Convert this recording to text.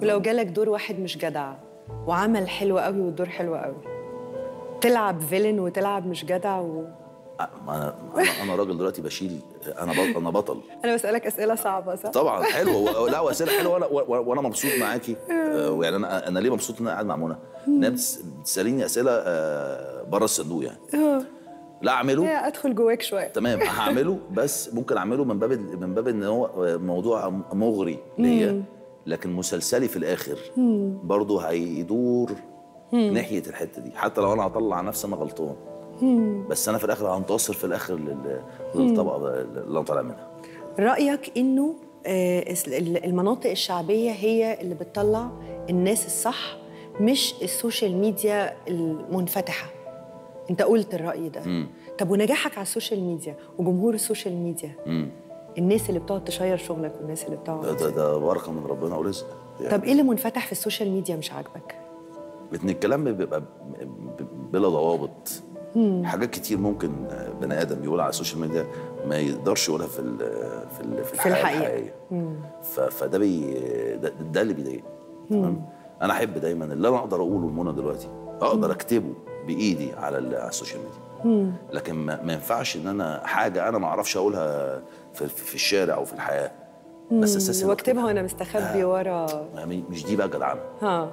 ولو جالك دور واحد مش جدع وعمل حلو قوي والدور حلو قوي تلعب فيلن وتلعب مش جدع و... ما انا انا أنا راجل دلوقتي بشيل انا بطل انا بطل انا بسألك أسئلة صعبة صح؟ طبعا حلو و- لا واسئله حلوه وانا و- وانا مبسوط معاكي آه، يعني انا انا ليه مبسوط ان انا قاعد مع منى؟ انها بتس- بتساليني اسئله آه، بره الصندوق يعني لا اعمله إيه، أدخل جواك شوية تمام هعمله بس ممكن اعمله من باب من باب ان هو موضوع مغري ليا لكن مسلسلي في الاخر برضه هيدور ناحيه الحته دي حتى لو انا هطلع نفسي انا غلطان بس انا في الاخر هنتصر في الاخر لل- للطبقه اللي انا طالع منها رأيك إنه آه، الس- ال- المناطق الشعبية هي اللي بتطلع الناس الصح مش السوشيال ميديا المنفتحة أنت قلت الرأي ده طب ونجاحك على السوشيال ميديا وجمهور السوشيال ميديا الناس اللي بتقعد تشير شغلك والناس اللي ده, بتقعد ده, ده بركه من ربنا ورزق يعني طب ايه اللي منفتح في السوشيال ميديا مش عاجبك؟ ان الكلام بيبقى ب- ب- بلا ضوابط حاجات كتير ممكن بني ادم يقولها على السوشيال ميديا ما يقدرش يقولها في ال في ال في, الحياة الحقيقة. الحقيقيه ف- فده بي ده, ده اللي بيضايقني تمام انا احب دايما اللي انا اقدر اقوله لمنى دلوقتي اقدر اكتبه بايدي على ال- على السوشيال ميديا لكن ما, ما ينفعش ان انا حاجه انا ما اعرفش اقولها في, في, في الشارع او في الحياه بس اساسا واكتبها وانا مستخبي ورا مش دي بقى جدعانه ها